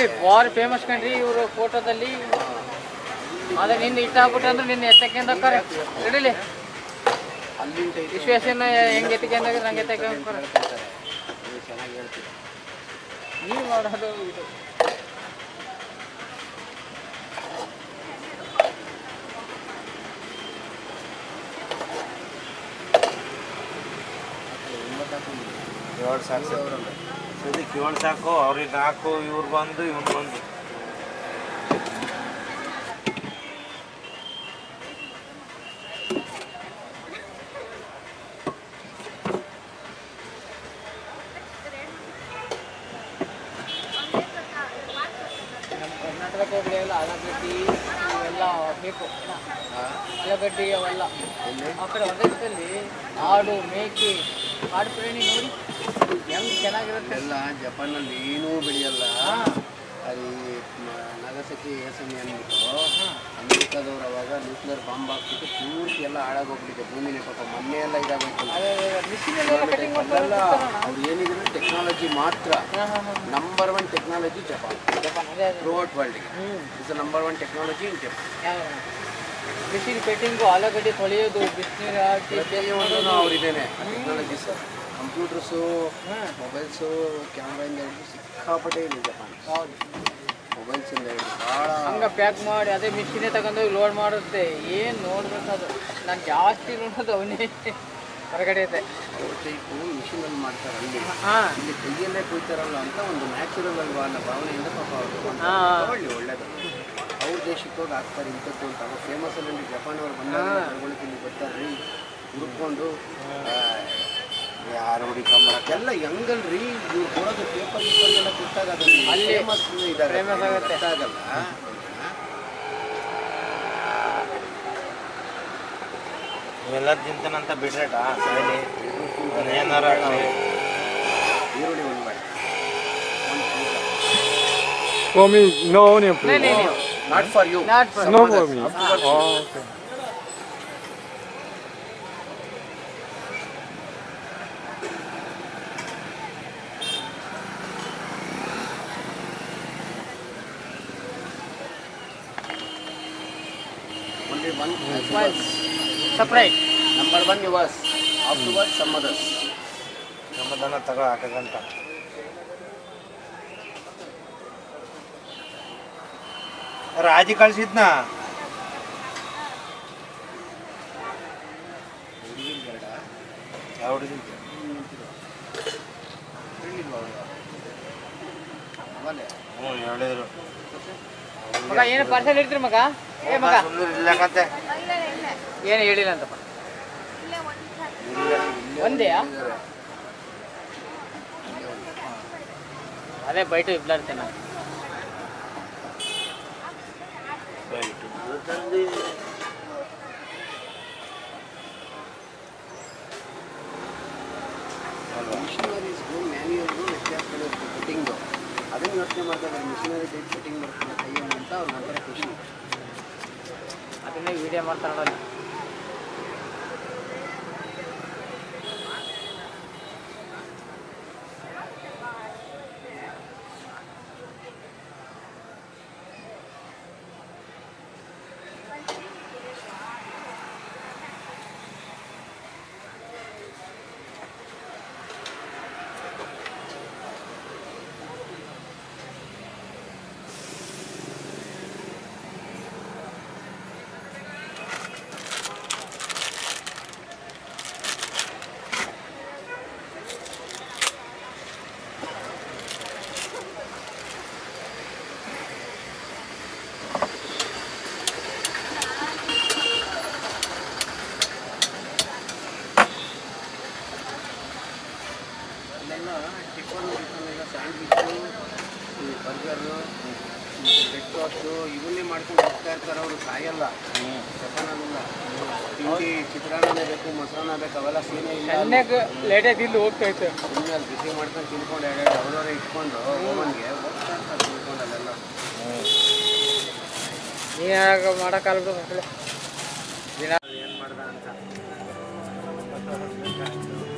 ನಡೀಲಿ ಬಾರಿ ಫೇಮಸ್ ಕಂಡ್ರಿ ಇವರು ಫೋಟೋದಲ್ಲಿ ಅದೇ ನಿನ್ನ ಇಟ್ಟಾಗ್ಬಿಟ್ಟು ಅಂದ್ರೆ ನಿನ್ನ ಎತ್ತಕ್ಕಿಂತ ನಡೀಲಿ ಅಲ್ಲಿಂದ ಐತೆ ವಿಶ್ವೇಶನ ಹೆಂಗೆ ಎತ್ತಕ್ಕಿಂದ ನಂಗೆ ಎತ್ತಕ್ಕೆ ಹೇಳ್ತಾರೆ ನೀವು ಚೆನ್ನಾಗಿ ಹೇಳ್ತೀರಿ ನೀವು ಮಾಡೋದು ಇದು ಏಳು ಸಾಕು ಸದ್ಯಕ್ಕೆ ಏಳು ಸಾಕು ಅವ್ರಿಗೆ ನಾಲ್ಕು ಇವ್ರು ಬಂದು ಇವ್ನು ಬಂದು ನಮ್ಮ ಕರ್ನಾಟಕಕ್ಕೆ ಬೆಳೆಯಲ್ಲ ಆಲೂಗಡ್ಡಿ ಇವೆಲ್ಲ ಬೇಕು ಆಲೂಗಡ್ಡಿ ಅವೆಲ್ಲ ಆ ಕಡೆ ಹೊರದೇಶದಲ್ಲಿ ಆಡು ಮೇಕೆ ಆಡು ಪ್ರಾಣಿ ನೋಡಿ ಹೆಂಗ್ ಚೆನ್ನಾಗಿರುತ್ತೆ ಎಲ್ಲ ಜಪಾನಲ್ಲಿ ಏನೂ ಬೆಳೆಯಲ್ಲ ಹಾ ಅಲ್ಲಿ ಮ- ನಾಗಸಕಿ ಏಸಮಿ ಅಂದ್ಬಿಟ್ಟು ಅಮೆರಿಕದವ್ರು ಅವಾಗ ನ್ಯೂಕ್ಲಿಯರ್ ಬಾಂಬ್ ಹಾಕ್ಬಿಟ್ಟು ಪೂರ್ತಿ ಎಲ್ಲ ಹಾಳಾಗೋಗ್ಬಿಟ್ಟಿದೆ ಭೂಮಿನೇ ಪಾಪ ಮೊನ್ನೆ ಎಲ್ಲ ಇದಾಗೈತಲ್ಲ ಅದೇ ಮಿಷಿನ್ ಎಲ್ಲ ಕಟಿಂಗ್ ಮಾಡ್ತಾರೆ ಅಲ್ಲ ಅವ್ರು ಏನಿದ್ರು ಟೆಕ್ನಾಲಜಿ ಮಾತ್ರ ಹಾಂ ಹಾಂ ಹಾಂ number one technology Japan Japan ಅದೇ ಅದೇ ಥ್ರೂಔಟ್ ವರ್ಲ್ಡ್ಗೆ ಹ್ಞೂ it's number one technology in Japan ಯಾವ ಮಿಷಿನ್ ಕಟಿಂಗು ಆಲೂಗಡ್ಡೆ ತೊಳೆಯೋದು ಬಿಸಿನೀರು ಹಾಕಿ ಪ್ರತಿಯೊಂದು ಅವ್ರಿದ್ದೇನೆ ಟೆಕ್ನಾಲಜೀಸ್ ಕಂಪ್ಯೂಟರ್ಸು ಹಾಂ ಮೊಬೈಲ್ಸು ಕ್ಯಾಮ್ರಾಯಿಂದ ಹಿಡಿದು ಸಿಕ್ಕಾಪಟ್ಟೆ ಇದೆ ಜಪಾನ್ ಹೌದು ಮೊಬೈಲ್ಸಿಂದ ಹಿಡಿದು ಭಾಳ ಹಂಗ ಪ್ಯಾಕ್ ಮಾಡಿ ಅದೇ ಮಿಷಿನೇ ತಗೊಂಡೋಗಿ ಲೋಡ್ ಮಾಡುತ್ತೆ ಏನು ನೋಡ್ಬೇಕು ಅದು ನಾನು ಜಾಸ್ತಿ ನೋಡೋದು ಅವನೇ ಹೊರಗಡೆ ಇದೆ ಟೈಪು ಮಿಷಿನಲ್ಲಿ ಮಾಡ್ತಾರೆ ಅಲ್ಲಿ ಹಾಂ ಇಲ್ಲಿ ಕೈಯಲ್ಲೇ ಕುಯ್ತಾರಲ್ಲ ಅಂತ ಒಂದು ನ್ಯಾಚುರಲ್ ಅಲ್ವಾ ಅನ್ನೋ ಭಾವನೆಯಿಂದ ಪಾಪ ಅವರು ಹಾ. ತಗೊಳ್ಳಿ ಒಳ್ಳೇದು ಅವ್ರ ದೇಶಕ್ಕೆ ಹೋಗಿ ಹಾಕ್ತಾರೆ ಇಂಥದ್ದು ಅಂತ ಅವ್ರು ಫೇಮಸ್ ಅಲ್ಲಿ ಜಪಾನ್ ಅವ್ರು ಬಂದಾಗ ತಗೊಳ್ಳಿಕ್ಕೆ ಇಲ್ಲಿ ಬರ್ತಾರ್ರಿ ಹುಡ್ಕೊಂಡು ಯಾರು ಹುಡುಕಂಬರಕ್ಕೆಲ್ಲ ಹೆಂಗಲ್ರಿ ಇವ್ರು ಕೊಡೋದು ಪೇಪರ್ ಗೀಪರ್ ಎಲ್ಲ ಕೊಟ್ಟಾಗ ಅದ್ರಲ್ಲಿ ಅಲ್ಲಿ ಫೇಮಸ್ ಇದ್ದಾರೆ famous ಆಗುತ್ತೆ. ಗೊತ್ತಾಗಲ್ಲ ಇವೆಲ್ಲ ತಿಂತಾನಂತ ಬಿಡ್ರೇಟ ಸಾಯ್ಲಿ ಏನಾರ ಆಗ್ಲಿ. ಈರುಳ್ಳಿ ಒಂದು ಮಾಡಿ For me, no onion, नहीं please. नहीं नहीं not for you Not for- No for me. Oh, okay. Only one One. separate number one yours afterward some others ನಮ್ಮದನ್ನ ತಗೋ ಹಾಕಗಂಟ ರಾಜಿ ಕಳ್ಸಿದ್ನಾ ಯಾವ ಹುಡುಗಿ ಹ್ಞೂ ಹೇಳಿದ್ರು ಮಗ ಏನು ಪಾರ್ಸಲ್ ಇಡ್ತೀರಿ ಮಗ ಏ ಮಗ ಸುಂದರ ಇಲ್ಲ ಕತೆ ಏನು ಹೇಳಿಲ್ಲ ಅಂತಪ್ಪ ಒಂದೇಯಾ ಅದೇ ಬೈಟು ಇಬ್ಲಾಡ್ತೇನೆ ನಾನು ಮಿಷನರೀಸ್ಗೂ ಮ್ಯಾನ್ಯುಯಲ್ಗೂ ವ್ಯತ್ಯಾಸಗಳು ಇರುತ್ತೆ ಫಿಟ್ಟಿಂಗು ಅದನ್ನು ಯೋಚನೆ ಮಾಡಿದಾಗ ಮಿಷನರಿ ಟೈಪ್ ಫಿಟ್ಟಿಂಗ್ ಬರ್ತದೆ ಕೈಯಲ್ಲಿ ಅಂತ ಅವ್ರಿಗೆ ಒಂಥರ ಖುಷಿ ಅದನ್ನೇ ವಿಡಿಯೋ ಮಾಡ್ತಾರೆ ನೋಡೋದು ಅಲ್ಲೆಲ್ಲ ಟಿಫನ್ ಟಿಫನ್ ಸ್ಯಾಂಡ್ವಿಚ್ಚು ಈ ಬರ್ಗರು ಬ್ರೆಡ್ ಟೋಸ್ಟು ಇವನ್ನೇ ಮಾಡ್ಕೊಂಡು ಹೋಗ್ತಾ ಇರ್ತಾರೆ ಅವರು ಸಾಯಲ್ಲ ಜಪಾನಲ್ಲ ತಿಂಡಿ ಚಿತ್ರಾನ್ನ ಬೇಕು ಮೊಸರನ್ನ ಬೇಕು ಅವೆಲ್ಲ ಸೀನೆ ಇಲ್ಲ ಚೆನ್ನಾಗಿ ಲೇಟಾಗಿ ಇಲ್ಲಿ ಹೋಗ್ತಾ ಇತ್ತು ಸುಮ್ಮನೆ ಅಲ್ಲಿ ಬಿಸಿ ಮಾಡ್ಕೊಂಡು ತಿನ್ಕೊಂಡು ಎರಡೆರಡು ಅವರವರೇ ಇಟ್ಕೊಂಡು ಓವನ್ಗೆ ಹೋಗ್ತಾ ಇರ್ತಾರೆ ತಿನ್ಕೊಂಡು ಅಲ್ಲೆಲ್ಲ ನೀನು ಮಾಡೋಕ್ಕಾಗಲ್ಲ ಬಿಡು ಮಕ್ಕಳು ದಿನ ಏನು ಮಾಡ್ದ ಅಂತ